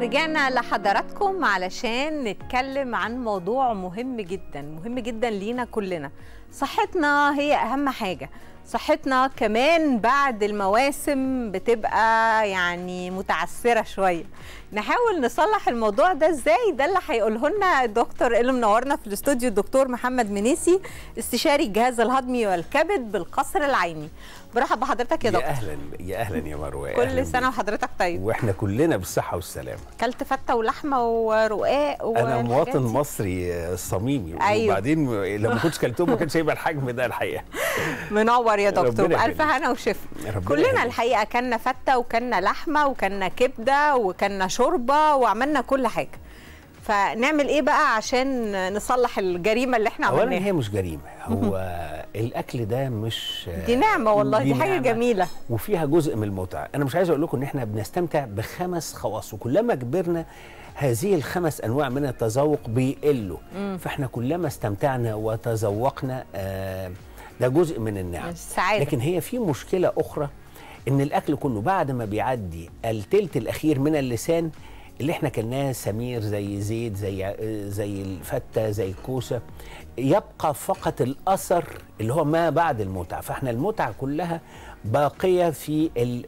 رجعنا لحضراتكم علشان نتكلم عن موضوع مهم جدا مهم جدا لينا كلنا صحتنا هي اهم حاجه صحتنا كمان بعد المواسم بتبقى يعني متعثره شويه نحاول نصلح الموضوع ده ازاي ده اللي هيقوله لنا الدكتور اللي منورنا في الاستوديو الدكتور محمد منيسي استشاري الجهاز الهضمي والكبد بالقصر العيني برحب بحضرتك يا يا دكتور اهلا يا اهلا يا مروه يا كل أهلاً سنه بيك. وحضرتك طيب واحنا كلنا بالصحه والسلامه كلت فته ولحمه ورقاق انا والحاجات مواطن دي؟ مصري آه، صميمي أيوه. وبعدين لما كنتش كلتهم ما كانش هيبقى الحجم ده الحقيقه منور يا دكتور ربنا بألف يخليك. هنا وشفا ربنا كلنا يخليك. الحقيقه كلنا فته وكلنا لحمه وكلنا كبده وكلنا شوربه وعملنا كل حاجه فنعمل ايه بقى عشان نصلح الجريمه اللي احنا اولا عملناها هي مش جريمه هو الاكل ده مش آه، دي نعمه والله دي, حاجه نعمة جميله وفيها جزء من المتعه انا مش عايز اقول لكم ان احنا بنستمتع بخمس خواص وكلما كبرنا هذه الخمس انواع من التذوق بيقلوا فاحنا كلما استمتعنا وتذوقنا آه، ده جزء من النعم السعاده لكن هي في مشكله اخرى ان الاكل كله بعد ما بيعدي التلت الاخير من اللسان اللي احنا كلناه سمير زي زيت زي زي الفته زي الكوسه يبقى فقط الاثر اللي هو ما بعد المتعه فاحنا المتعه كلها باقيه في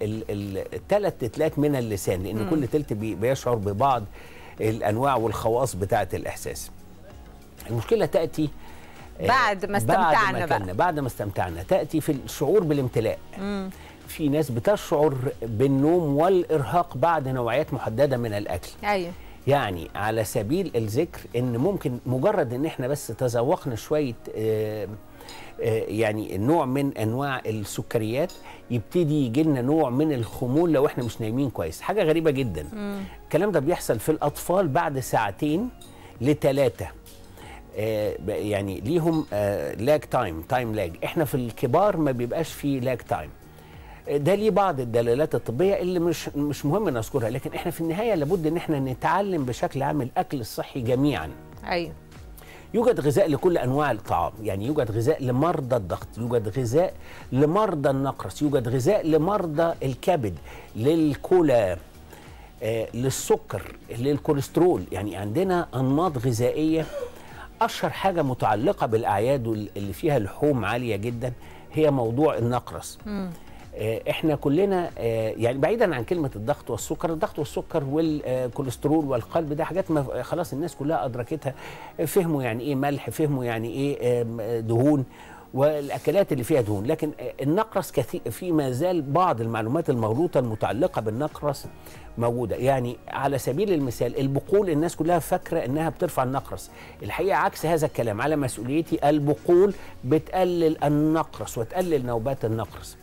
الثلاث تلات من اللسان لان كل تلت بي- بيشعر ببعض الانواع والخواص بتاعه الاحساس المشكله تاتي آه، بعد ما بعد استمتعنا ما بقى. كلنا بعد ما استمتعنا تاتي في الشعور بالامتلاء في ناس بتشعر بالنوم والارهاق بعد نوعيات محدده من الاكل ايوه يعني على سبيل الذكر ان ممكن مجرد ان احنا بس تذوقنا شويه آه، آه، يعني نوع من انواع السكريات يبتدي يجي لنا نوع من الخمول لو احنا مش نايمين كويس حاجه غريبه جدا الكلام ده بيحصل في الاطفال بعد ساعتين لثلاثه آه، ب- يعني ليهم لاج تايم تايم لاج احنا في الكبار ما بيبقاش فيه لاج تايم ده ليه بعض الدلالات الطبيه اللي مش مش مهم نذكرها لكن احنا في النهايه لابد ان احنا نتعلم بشكل عام الاكل الصحي جميعا ايوه يوجد غذاء لكل انواع الطعام يعني يوجد غذاء لمرضى الضغط يوجد غذاء لمرضى النقرس يوجد غذاء لمرضى الكبد للكلى آه، للسكر للكوليسترول يعني عندنا انماط غذائيه اشهر حاجه متعلقه بالاعياد وال- اللي فيها لحوم عاليه جدا هي موضوع النقرس آه، احنا كلنا آه، يعني بعيدا عن كلمه الضغط والسكر الضغط والسكر والكوليسترول والقلب ده حاجات ما خلاص الناس كلها ادركتها آه، فهموا يعني ايه ملح فهموا يعني ايه آم، آه، دهون والاكلات اللي فيها دهون لكن آه، النقرس كثير في ما زال بعض المعلومات المغلوطه المتعلقه بالنقرس موجوده يعني على سبيل المثال البقول الناس كلها فاكره انها بترفع النقرس الحقيقه عكس هذا الكلام على مسؤوليتي البقول بتقلل النقرس وتقلل نوبات النقرس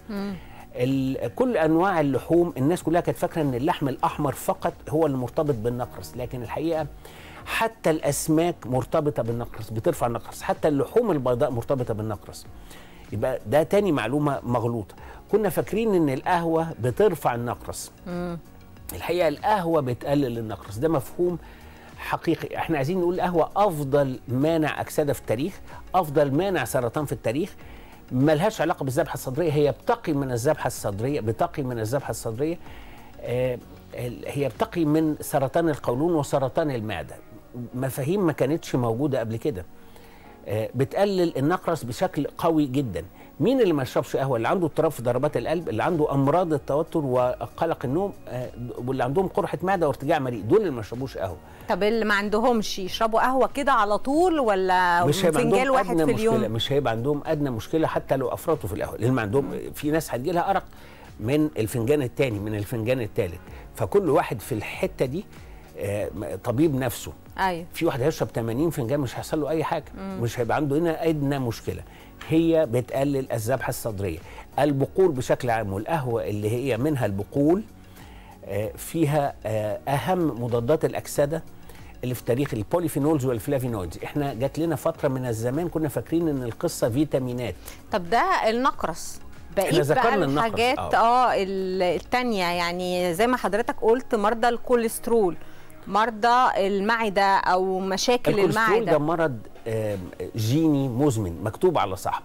ال- كل انواع اللحوم الناس كلها كانت فاكره ان اللحم الاحمر فقط هو اللي مرتبط بالنقرس لكن الحقيقه حتى الاسماك مرتبطه بالنقرس بترفع النقرس حتى اللحوم البيضاء مرتبطه بالنقرس يبقى ده تاني معلومه مغلوطه كنا فاكرين ان القهوه بترفع النقرس الحقيقه القهوه بتقلل النقرس ده مفهوم حقيقي احنا عايزين نقول القهوه افضل مانع اكسده في التاريخ افضل مانع سرطان في التاريخ ملهاش علاقه بالذبحه الصدريه هي بتقي من الذبحه الصدريه بتقي من الذبحه الصدريه آه ال- هي بتقي من سرطان القولون وسرطان المعده مفاهيم ما كانتش موجوده قبل كده آه، بتقلل النقرس بشكل قوي جدا مين اللي ما يشربش قهوه اللي عنده اضطراب في ضربات القلب اللي عنده امراض التوتر وقلق النوم آه، واللي عندهم قرحه معده وارتجاع مريء دول اللي ما يشربوش قهوه طب اللي ما عندهمش يشربوا قهوه كده على طول ولا مش هيبقى فنجان عندهم واحد ادنى في مشكله اليوم مش هيبقى عندهم ادنى مشكله حتى لو افرطوا في القهوه لان ما عندهم في ناس هتجي لها ارق من الفنجان الثاني من الفنجان الثالث فكل واحد في الحته دي آه، طبيب نفسه ايوه في واحد هيشرب 80 فنجان مش هيحصل له اي حاجه مش هيبقى عنده هنا ادنى مشكله هي بتقلل الذبحه الصدريه البقول بشكل عام والقهوه اللي هي منها البقول آه، فيها آه، اهم مضادات الاكسده اللي في تاريخ البوليفينولز والفلافينويدز احنا جات لنا فتره من الزمان كنا فاكرين ان القصه فيتامينات طب ده النقرس بقيت إحنا بقى ذكرنا النقرس، الحاجات آه. اه ال- التانية يعني زي ما حضرتك قلت مرضى الكوليسترول مرضى المعدة او مشاكل الكوليسترول المعدة ده مرض آه، جيني مزمن مكتوب على صاحبه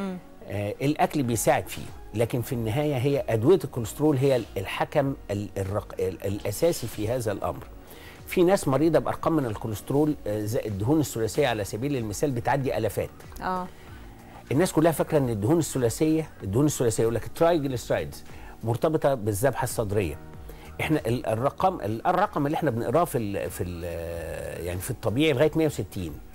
آه الاكل بيساعد فيه لكن في النهايه هي ادويه الكوليسترول هي الحكم ال- الرق... ال- الاساسي في هذا الامر في ناس مريضه بارقام من الكوليسترول آه، زائد الدهون الثلاثيه على سبيل المثال بتعدي الافات اه الناس كلها فاكره ان الدهون الثلاثيه الدهون الثلاثيه يقول لك الترايجليسرايدز مرتبطه بالذبحه الصدريه احنا ال- الرقم ال- الرقم اللي احنا بنقراه في ال في ال يعني في الطبيعي لغايه 160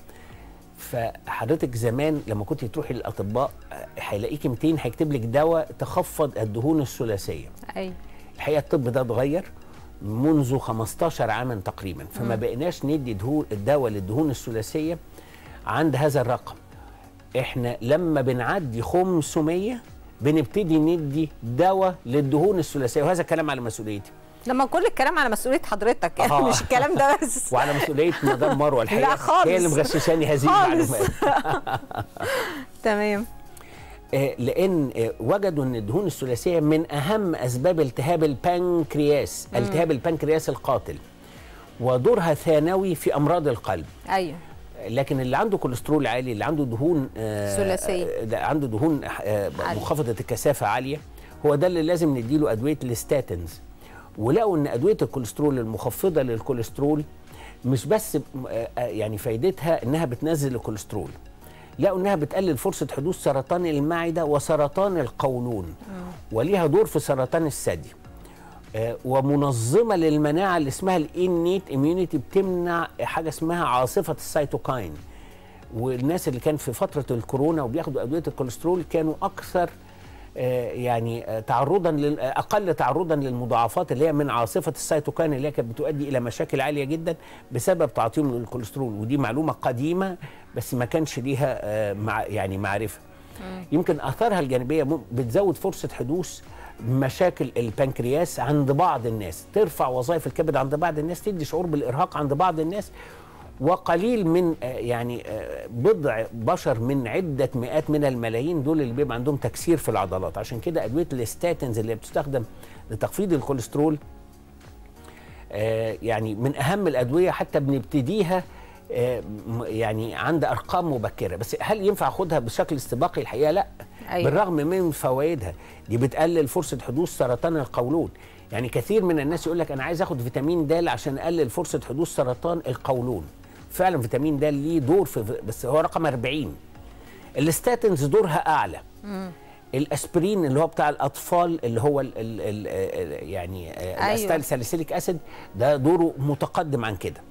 فحضرتك زمان لما كنت تروحي للاطباء آه، هيلاقيكي 200 هيكتب لك دواء تخفض الدهون الثلاثيه ايوه الحقيقه الطب ده اتغير منذ 15 عاما تقريبا فما بقيناش ندي دهون الدواء للدهون الثلاثيه عند هذا الرقم احنا لما بنعدي 500 بنبتدي ندي دواء للدهون الثلاثيه وهذا كلام على مسؤوليتي لما كل الكلام على مسؤوليه حضرتك يعني آه. مش الكلام ده بس وعلى مسؤوليه مدام مروه الحقيقه لا خالص. هي اللي مغششاني هذه خالص. المعلومات تمام آه، لان آه، وجدوا ان الدهون الثلاثيه من اهم اسباب التهاب البنكرياس التهاب البنكرياس القاتل ودورها ثانوي في امراض القلب ايوه لكن اللي عنده كوليسترول عالي اللي عنده دهون آه، ثلاثية. آه، ده عنده دهون آه، عالية. منخفضه الكثافه عاليه هو ده اللي لازم نديله ادويه الستاتنز ولقوا ان ادويه الكوليسترول المخفضه للكوليسترول مش بس ب- آه، آه، يعني فايدتها انها بتنزل الكوليسترول لقوا انها بتقلل فرصه حدوث سرطان المعده وسرطان القولون وليها دور في سرطان الثدي آه، ومنظمه للمناعه اللي اسمها الانيت اميونيتي بتمنع حاجه اسمها عاصفه السيتوكاين والناس اللي كان في فتره الكورونا وبياخدوا ادويه الكوليسترول كانوا اكثر آه، يعني آه، تعرضا لل- آه، اقل تعرضا للمضاعفات اللي هي من عاصفه السيتوكاين اللي هي كانت بتؤدي الى مشاكل عاليه جدا بسبب تعاطيهم للكوليسترول ودي معلومه قديمه بس ما كانش ليها آه، مع يعني معرفه يمكن اثارها الجانبيه مم- بتزود فرصه حدوث مشاكل البنكرياس عند بعض الناس ترفع وظائف الكبد عند بعض الناس تدي شعور بالارهاق عند بعض الناس وقليل من آه، يعني آه، بضع بشر من عده مئات من الملايين دول اللي بيبقى عندهم تكسير في العضلات عشان كده ادويه الستاتنز اللي بتستخدم لتخفيض الكوليسترول آه، يعني من اهم الادويه حتى بنبتديها آه، م- يعني عند ارقام مبكره بس هل ينفع اخدها بشكل استباقي الحقيقه لا أيوة. بالرغم من فوائدها دي بتقلل فرصه حدوث سرطان القولون يعني كثير من الناس يقول لك انا عايز اخد فيتامين د عشان اقلل فرصه حدوث سرطان القولون فعلا فيتامين د ليه دور في بس هو رقم 40 الستاتنز دورها اعلى الاسبرين اللي هو بتاع الاطفال اللي هو ال ال ال ال يعني أيوة. أيوة. الاستال ساليسيليك اسيد ده دوره متقدم عن كده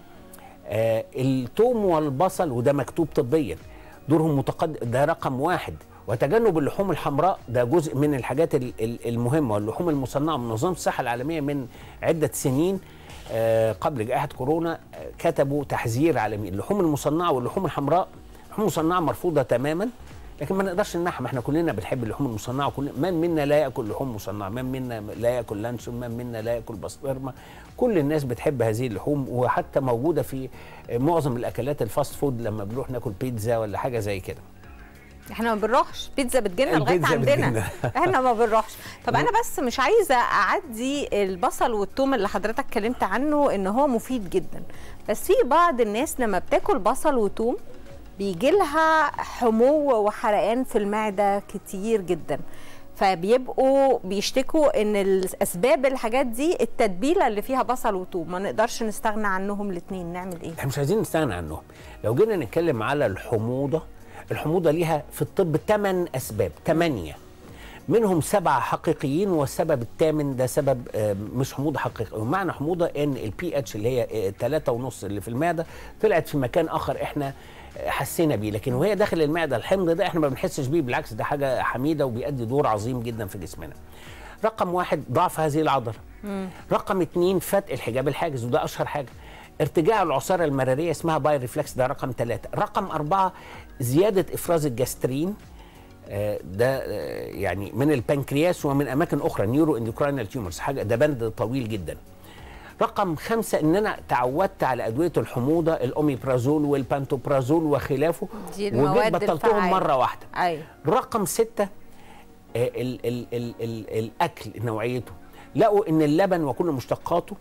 آه الثوم والبصل وده مكتوب طبيا دورهم متقدم ده رقم واحد وتجنب اللحوم الحمراء ده جزء من الحاجات ال- ال- المهمه واللحوم المصنعه منظمه الصحه العالميه من عده سنين آه قبل جائحه كورونا آه كتبوا تحذير عالمي اللحوم المصنعه واللحوم الحمراء اللحوم المصنعه مرفوضه تماما لكن ما نقدرش نمنعها ما احنا كلنا بنحب اللحوم المصنعه وكل من منا لا ياكل لحوم مصنعه من منا لا ياكل لانشون من منا لا ياكل بسطرمه كل الناس بتحب هذه اللحوم وحتى موجوده في معظم الاكلات الفاست فود لما بنروح ناكل بيتزا ولا حاجه زي كده احنا ما بنروحش بيتزا بتجيلنا لغايه البيتزا عندنا بتجيلنا. احنا ما بنروحش طب انا بس مش عايزه اعدي البصل والثوم اللي حضرتك اتكلمت عنه ان هو مفيد جدا بس في بعض الناس لما بتاكل بصل وثوم بيجي لها حمو وحرقان في المعده كتير جدا فبيبقوا بيشتكوا ان الاسباب الحاجات دي التتبيله اللي فيها بصل وثوم ما نقدرش نستغنى عنهم الاثنين نعمل ايه احنا مش عايزين نستغنى عنهم لو جينا نتكلم على الحموضه الحموضه ليها في الطب ثمان اسباب ثمانيه منهم سبعه حقيقيين والسبب الثامن ده سبب آه، مش حموضه حقيقيه ومعنى حموضه ان البي اتش اللي هي ثلاثة ونص اللي في المعده طلعت في مكان اخر احنا آه، حسينا بيه لكن وهي داخل المعده الحمض ده احنا ما بنحسش بيه بالعكس ده حاجه حميده وبيأدي دور عظيم جدا في جسمنا رقم واحد ضعف هذه العضله رقم اتنين فتق الحجاب الحاجز وده اشهر حاجه ارتجاع العصاره المراريه اسمها باي ريفلكس ده رقم ثلاثة رقم أربعة زيادة إفراز الجاسترين آه، ده آه، يعني من البنكرياس ومن أماكن أخرى نيورو اندوكراينال تيومرز حاجة ده بند طويل جدا رقم خمسة ان انا تعودت على ادويه الحموضه الاوميبرازول والبانتوبرازول وخلافه دي وجيت المواد بطلتهم الفعالة. مره واحده ايوه رقم ستة آه، ال ال ال ال الأكل نوعيته لقوا إن اللبن وكل مشتقاته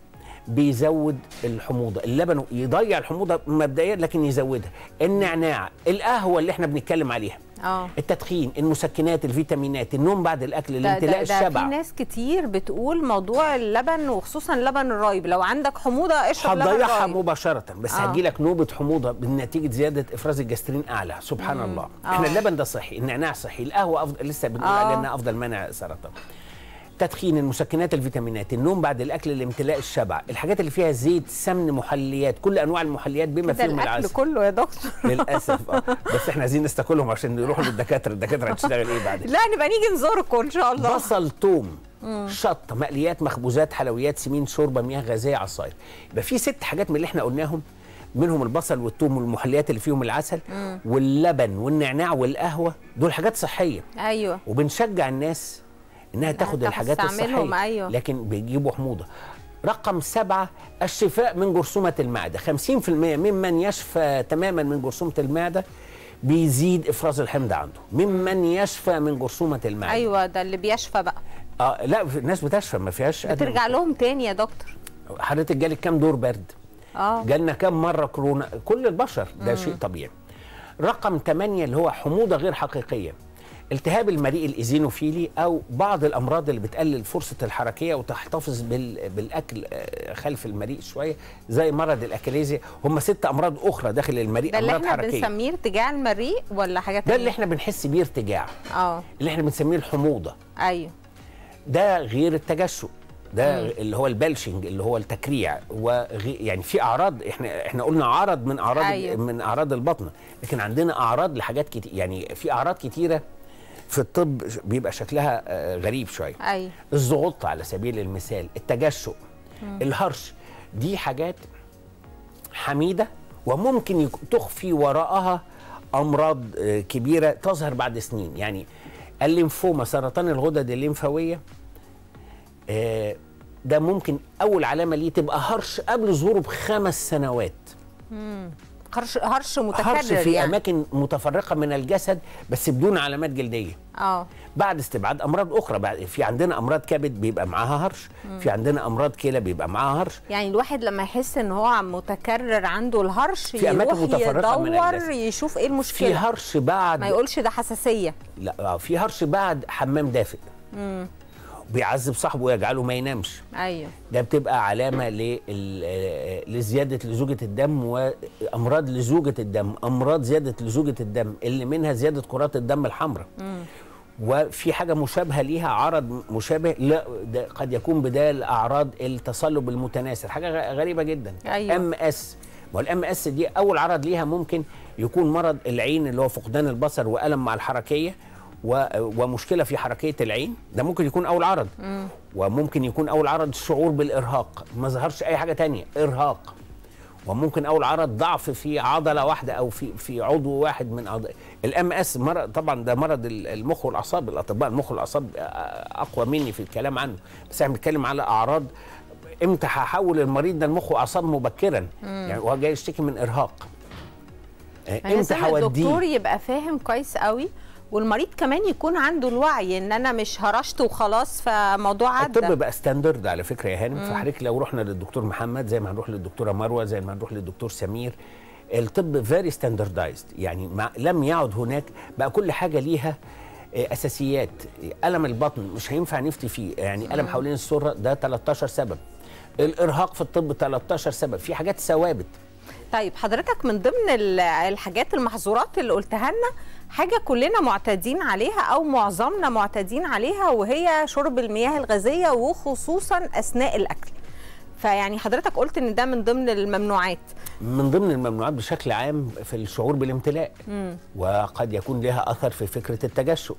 بيزود الحموضه اللبن يضيع الحموضه مبدئيا لكن يزودها النعناع القهوه اللي احنا بنتكلم عليها اه التدخين المسكنات الفيتامينات النوم بعد الاكل ده, الامتلاء ده, ده في الشبع ناس كتير بتقول موضوع اللبن وخصوصا لبن الرايب لو عندك حموضه اشرب لبن هتضيعها رايب مباشرة بس آه. هتجي لك نوبة حموضة بنتيجة زيادة إفراز الجسترين أعلى سبحان الله آه. احنا اللبن ده صحي النعناع صحي القهوة أفضل لسه بنقول آه. عليها إنها أفضل منع سرطان تدخين المسكنات الفيتامينات النوم بعد الاكل الامتلاء الشبع الحاجات اللي فيها زيت سمن محليات كل انواع المحليات بما ده فيهم الاكل العسل كله يا دكتور للاسف آه. بس احنا عايزين نستاكلهم عشان نروح للدكاتره الدكاتره هتشتغل ايه بعد لا نبقى نيجي نزوركم ان شاء الله بصل توم شطه مقليات مخبوزات حلويات سمين شوربه مياه غازيه عصاير يبقى في ست حاجات من اللي احنا قلناهم منهم البصل والثوم والمحليات اللي فيهم العسل واللبن والنعناع والقهوه دول حاجات صحيه ايوه وبنشجع الناس انها تاخد تاخد الحاجات تستعملهم، الصحيه أيوة. لكن بيجيبوا حموضه رقم سبعة الشفاء من جرثومة المعدة 50% ممن يشفى تماما من جرثومة المعدة بيزيد إفراز الحمض عنده ممن يشفى من جرثومة المعدة ايوه ده اللي بيشفى بقى اه لا في- الناس بتشفى ما فيهاش أدنى بترجع لهم تاني يا دكتور مشكلة. حضرتك جالك كام دور برد اه جالنا كام مرة كورونا كل البشر ده شيء طبيعي رقم 8 اللي هو حموضة غير حقيقية التهاب المريء الايزينوفيلي او بعض الامراض اللي بتقلل فرصه الحركيه وتحتفظ بال... بالاكل آه، خلف المريء شويه زي مرض الاكاليزيا هم ست امراض اخرى داخل المريء ده اللي امراض احنا حركيه بنسميه ارتجاع المريء ولا حاجات ده اللي احنا بنحس بيه ارتجاع اه اللي احنا بنسميه الحموضه ايوه ده غير التجشؤ ده اللي هو البلشنج اللي هو التكريع وغي يعني في اعراض احنا احنا قلنا عرض من اعراض أيوة. أيوه. من اعراض البطن لكن عندنا اعراض لحاجات كتير يعني في اعراض كتيره في الطب بيبقى شكلها آه، غريب شويه ايوه الزغط على سبيل المثال التجشؤ الهرش دي حاجات حميده وممكن يك- تخفي وراءها امراض آه، كبيره تظهر بعد سنين يعني الليمفوما سرطان الغدد الليمفاويه آه، ده ممكن اول علامه ليه تبقى هرش قبل ظهوره بخمس سنوات هرش هرش متكرر هرش في يعني. اماكن متفرقه من الجسد بس بدون علامات جلديه اه بعد استبعاد امراض اخرى بعد في عندنا امراض كبد بيبقى معاها هرش في عندنا امراض كلى بيبقى معاها هرش يعني الواحد لما يحس ان هو متكرر عنده الهرش في أماكن يروح متفرقة من يدور الجسد. يشوف ايه في المشكله هرش بعد ما يقولش ده حساسيه لا آه، في هرش بعد حمام دافئ بيعذب صاحبه ويجعله ما ينامش ايوه ده بتبقى علامه لل- آه، لزياده لزوجه الدم وامراض لزوجه الدم امراض زياده لزوجه الدم اللي منها زياده كرات الدم الحمراء وفي حاجه مشابهه ليها عرض مشابه لا ده قد يكون بدال اعراض التصلب المتناثر حاجه غ- غريبه جدا أيوة. ام اس ما الام اس دي اول عرض ليها ممكن يكون مرض العين اللي هو فقدان البصر والم مع الحركيه و- ومشكله في حركيه العين ده ممكن يكون اول عرض وممكن يكون اول عرض الشعور بالارهاق ما ظهرش اي حاجه تانية ارهاق وممكن اول عرض ضعف في عضله واحده او في في عضو واحد من اعضاء الام اس مرض طبعا ده مرض ال- المخ والاعصاب الاطباء المخ والاعصاب اقوى مني في الكلام عنه بس احنا بنتكلم على اعراض امتى هحول المريض ده المخ واعصاب مبكرا يعني وهو جاي يشتكي من ارهاق آه، امتى لازم هوديه الدكتور يبقى فاهم كويس قوي والمريض كمان يكون عنده الوعي ان انا مش هرشت وخلاص فموضوع عدى الطب بقى ستاندرد على فكره يا هانم فحضرتك لو رحنا للدكتور محمد زي ما هنروح للدكتوره مروه زي ما هنروح للدكتور سمير الطب فيري ستاندردايزد يعني ما لم يعد هناك بقى كل حاجه ليها آه، اساسيات الم البطن مش هينفع نفتي فيه يعني الم حوالين السره ده 13 سبب الارهاق في الطب 13 سبب في حاجات ثوابت طيب حضرتك من ضمن ال- الحاجات المحظورات اللي قلتها لنا حاجه كلنا معتادين عليها او معظمنا معتادين عليها وهي شرب المياه الغازيه وخصوصا اثناء الاكل فيعني حضرتك قلت ان ده من ضمن الممنوعات من ضمن الممنوعات بشكل عام في الشعور بالامتلاء وقد يكون لها اثر في فكره التجشؤ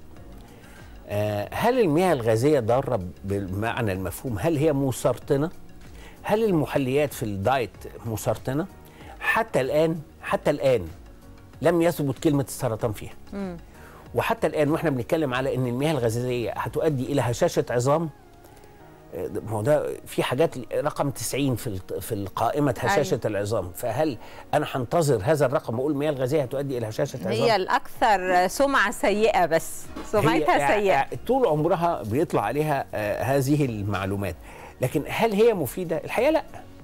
آه، هل المياه الغازيه ضاره بالمعنى المفهوم هل هي مسرطنه هل المحليات في الدايت مسرطنه حتى الان حتى الان لم يثبت كلمه السرطان فيها وحتى الان واحنا بنتكلم على ان المياه الغازيه هتؤدي الى هشاشه عظام آه، ما هو ده في حاجات رقم 90 في الت- في القائمه هشاشه أيوة. العظام فهل انا هنتظر هذا الرقم واقول المياه الغازيه هتؤدي الى هشاشه عظام هي الاكثر سمعه سيئه بس سمعتها هي سيئه ع- طول عمرها بيطلع عليها آه، هذه المعلومات لكن هل هي مفيده الحقيقه لا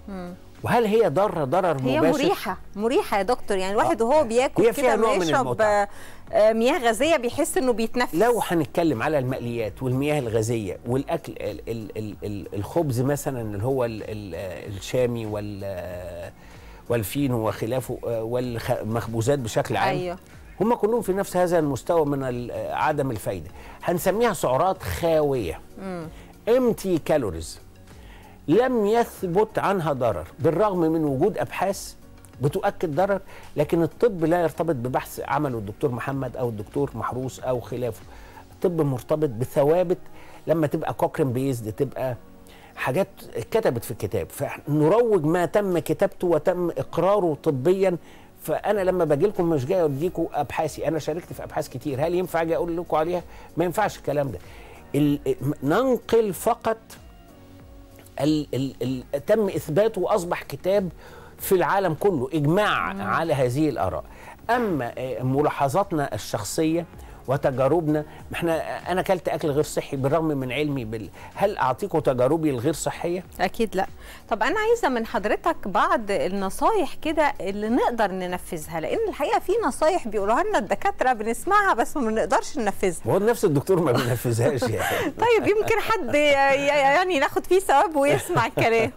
وهل هي ضاره ضرر هي مباشر مريحه مريحه يا دكتور يعني الواحد وهو هي بياكل فيها كده نوع من بيشرب المتعة. آه، آه، مياه غازيه بيحس انه بيتنفس لو هنتكلم على المقليات والمياه الغازيه والاكل ال ال ال ال الخبز مثلا اللي هو ال ال الشامي وال والفينو وخلافه آه، والمخبوزات بشكل عام ايوه هم كلهم في نفس هذا المستوى من ال- عدم الفايده هنسميها سعرات خاويه امتي كالوريز لم يثبت عنها ضرر بالرغم من وجود ابحاث بتؤكد ضرر لكن الطب لا يرتبط ببحث عمله الدكتور محمد او الدكتور محروس او خلافه الطب مرتبط بثوابت لما تبقى كوكرين بيزد تبقى حاجات اتكتبت في الكتاب فنروج ما تم كتابته وتم اقراره طبيا فانا لما باجي لكم مش جاي اديكم ابحاثي انا شاركت في ابحاث كتير هل ينفع اجي اقول لكم عليها ما ينفعش الكلام ده ال- ننقل فقط ال ال ال تم اثباته واصبح كتاب في العالم كله اجماع مم. على هذه الاراء اما آه، ملاحظاتنا الشخصيه وتجاربنا ما احنا انا اكلت اكل غير صحي بالرغم من علمي بال... هل اعطيكم تجاربي الغير صحيه اكيد لا طب انا عايزه من حضرتك بعض النصايح كده اللي نقدر ننفذها لان الحقيقه في نصايح بيقولوها لنا الدكاتره بنسمعها بس ما بنقدرش ننفذها وهو نفس الدكتور ما بينفذهاش يعني طيب يمكن حد ي- يعني ناخد فيه ثواب ويسمع الكلام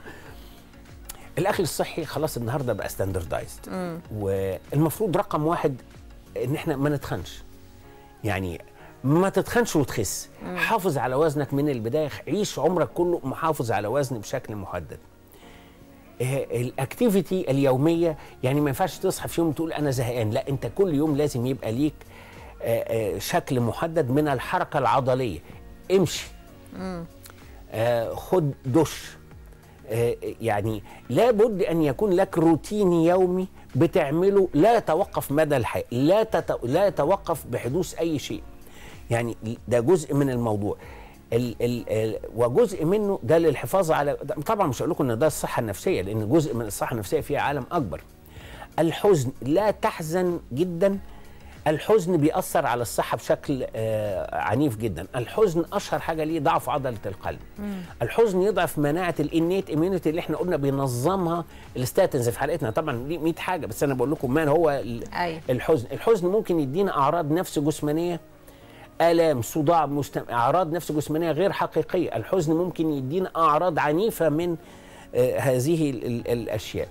الاكل الصحي خلاص النهارده بقى ستاندردايزد والمفروض رقم واحد ان احنا ما نتخنش يعني ما تتخنش وتخس حافظ على وزنك من البدايه عيش عمرك كله محافظ على وزن بشكل محدد آه، الاكتيفيتي اليوميه يعني ما ينفعش تصحى في يوم تقول انا زهقان لا انت كل يوم لازم يبقى ليك آه، آه، شكل محدد من الحركه العضليه امشي آه، خد دش آه، يعني لابد ان يكون لك روتين يومي بتعمله لا يتوقف مدى الحياه لا تت... لا يتوقف بحدوث اي شيء يعني ده جزء من الموضوع ال ال ال وجزء منه ده للحفاظ على ده- طبعا مش هقول لكم ان ده الصحه النفسيه لان جزء من الصحه النفسيه فيها عالم اكبر الحزن لا تحزن جدا الحزن بيأثر على الصحة بشكل آه عنيف جدا الحزن أشهر حاجة ليه ضعف عضلة القلب الحزن يضعف مناعة الانيت اميونيتي اللي احنا قلنا بينظمها الستاتنز في حلقتنا طبعا ليه 100 حاجة بس أنا بقول لكم ما هو ال- أيوة. الحزن الحزن ممكن يدينا أعراض نفس جسمانية آلام صداع مستم... أعراض نفس جسمانية غير حقيقية الحزن ممكن يدينا أعراض عنيفة من آه هذه ال- ال- الأشياء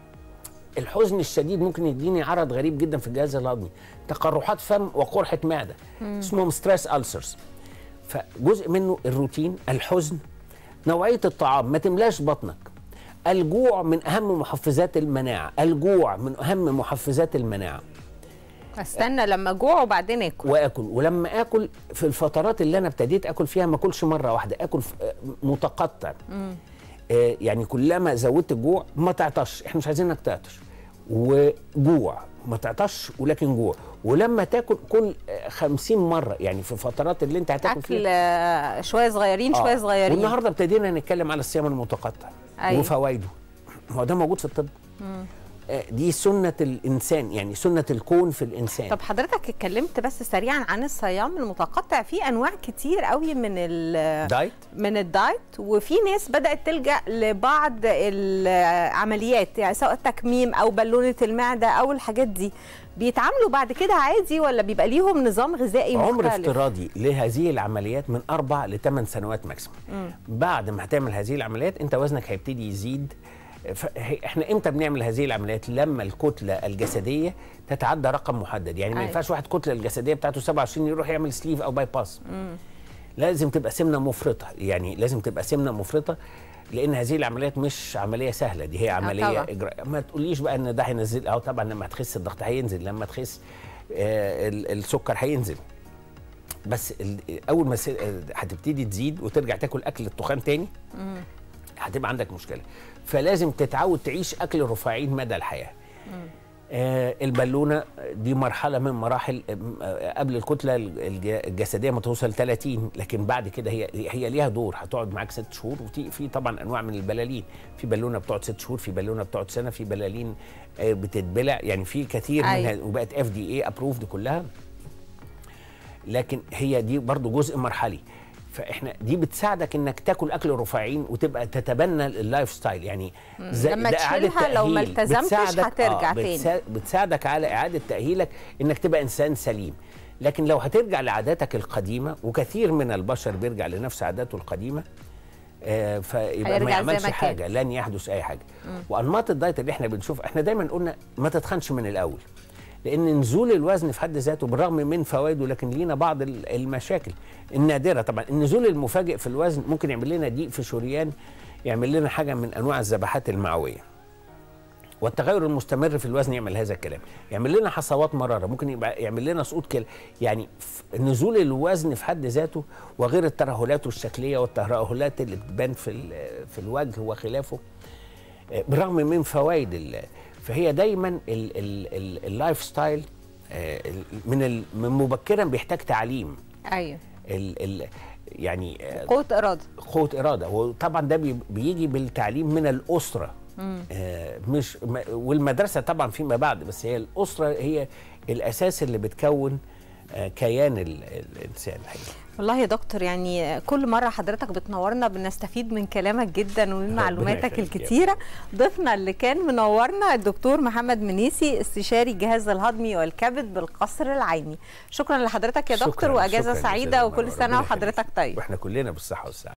الحزن الشديد ممكن يديني عرض غريب جدا في الجهاز الهضمي تقرحات فم وقرحه معده اسمهم ستريس ألسرز فجزء منه الروتين الحزن نوعيه الطعام ما تملاش بطنك الجوع من اهم محفزات المناعه الجوع من اهم محفزات المناعه استنى لما اجوع وبعدين اكل واكل ولما اكل في الفترات اللي انا ابتديت اكل فيها ما اكلش مره واحده اكل ف- آه، متقطع آه، يعني كلما زودت الجوع ما تعطش احنا مش عايزينك تعطش وجوع ما تعطش ولكن جوع ولما تاكل كل آه، 50 مره يعني في فترات اللي انت هتاكل اكل فيها آه، شويه صغيرين آه. شويه صغيرين والنهارده ابتدينا نتكلم على الصيام المتقطع أيوة. وفوائده هو ده موجود في الطب آه، دي سنه الانسان يعني سنه الكون في الانسان طب حضرتك اتكلمت بس سريعا عن الصيام المتقطع في انواع كتير قوي من ال دايت من الدايت وفي ناس بدات تلجا لبعض العمليات يعني سواء تكميم او بالونه المعده او الحاجات دي بيتعاملوا بعد كده عادي ولا بيبقى ليهم نظام غذائي عمر مختلف افتراضي لهذه العمليات من اربع لثمان سنوات ماكسيموم بعد ما هتعمل هذه العمليات انت وزنك هيبتدي يزيد ف- هي- احنا امتى بنعمل هذه العمليات لما الكتله الجسديه تتعدى رقم محدد يعني ما أيوة. ينفعش واحد الكتله الجسديه بتاعته 27 يروح يعمل سليف او باي باس لازم تبقى سمنه مفرطه يعني لازم تبقى سمنه مفرطه لان هذه العمليات مش عمليه سهله دي هي عمليه طبعاً. اجراء ما تقوليش بقى ان ده هينزل اه طبعا لما هتخس الضغط هينزل لما تخس آه ال- السكر هينزل بس ال- اول ما س- آه، هتبتدي تزيد وترجع تاكل اكل التخان تاني هتبقى عندك مشكله فلازم تتعود تعيش اكل رفاعين مدى الحياه آه البالونه دي مرحله من مراحل آه، قبل الكتله الج- الجسديه ما توصل 30 لكن بعد كده هي هي ليها دور هتقعد معاك ست شهور وفي في طبعا انواع من البلالين في بالونه بتقعد ست شهور في بالونه بتقعد سنه في بلالين آه، بتتبلع يعني في كثير أيوة. منها وبقت اف دي اي ابروفد كلها لكن هي دي برضو جزء مرحلي فاحنا دي بتساعدك انك تاكل اكل رفيعين وتبقى تتبنى اللايف ستايل يعني زي- لما ده إعادة تشيلها لو ما تأهيل. التزمتش بتساعدك- هترجع تاني. بتسا- بتساعدك على اعاده تاهيلك انك تبقى انسان سليم لكن لو هترجع لعاداتك القديمه وكثير من البشر بيرجع لنفس عاداته القديمه آه، فيبقى هيرجع ما زي يعملش ما كان. حاجه لن يحدث اي حاجه وانماط الدايت اللي احنا بنشوف احنا دايما قلنا ما تتخنش من الاول لان نزول الوزن في حد ذاته بالرغم من فوائده لكن لينا بعض ال- المشاكل النادره طبعا النزول المفاجئ في الوزن ممكن يعمل لنا ضيق في شريان يعمل لنا حاجه من انواع الذبحات المعويه والتغير المستمر في الوزن يعمل هذا الكلام يعمل لنا حصوات مراره ممكن يبقى يعمل لنا سقوط كلى يعني ف- نزول الوزن في حد ذاته وغير الترهلات الشكليه والترهلات اللي بتبان في ال- في الوجه وخلافه آه، بالرغم من فوائد ال- فهي دايما ال- ال- ال- اللايف ستايل آه، ال- من ال- من مبكرا بيحتاج تعليم ايوه ال ال يعني آه، قوه اراده قوه اراده وطبعا ده بي- بيجي بالتعليم من الاسره آه مش ما- والمدرسه طبعا فيما بعد بس هي الاسره هي الاساس اللي بتكون آه كيان ال- الانسان الحقيقي والله يا دكتور يعني كل مرة حضرتك بتنورنا بنستفيد من كلامك جدا ومن معلوماتك يخليك يا الكتيرة ضيفنا اللي كان منورنا الدكتور محمد منيسي استشاري الجهاز الهضمي والكبد بالقصر العيني شكرا لحضرتك يا دكتور شكراً- واجازة شكراً يا سعيدة أستاذة وكل منى، سنة ربنا وحضرتك يخليك. طيب واحنا كلنا بالصحه والسعاده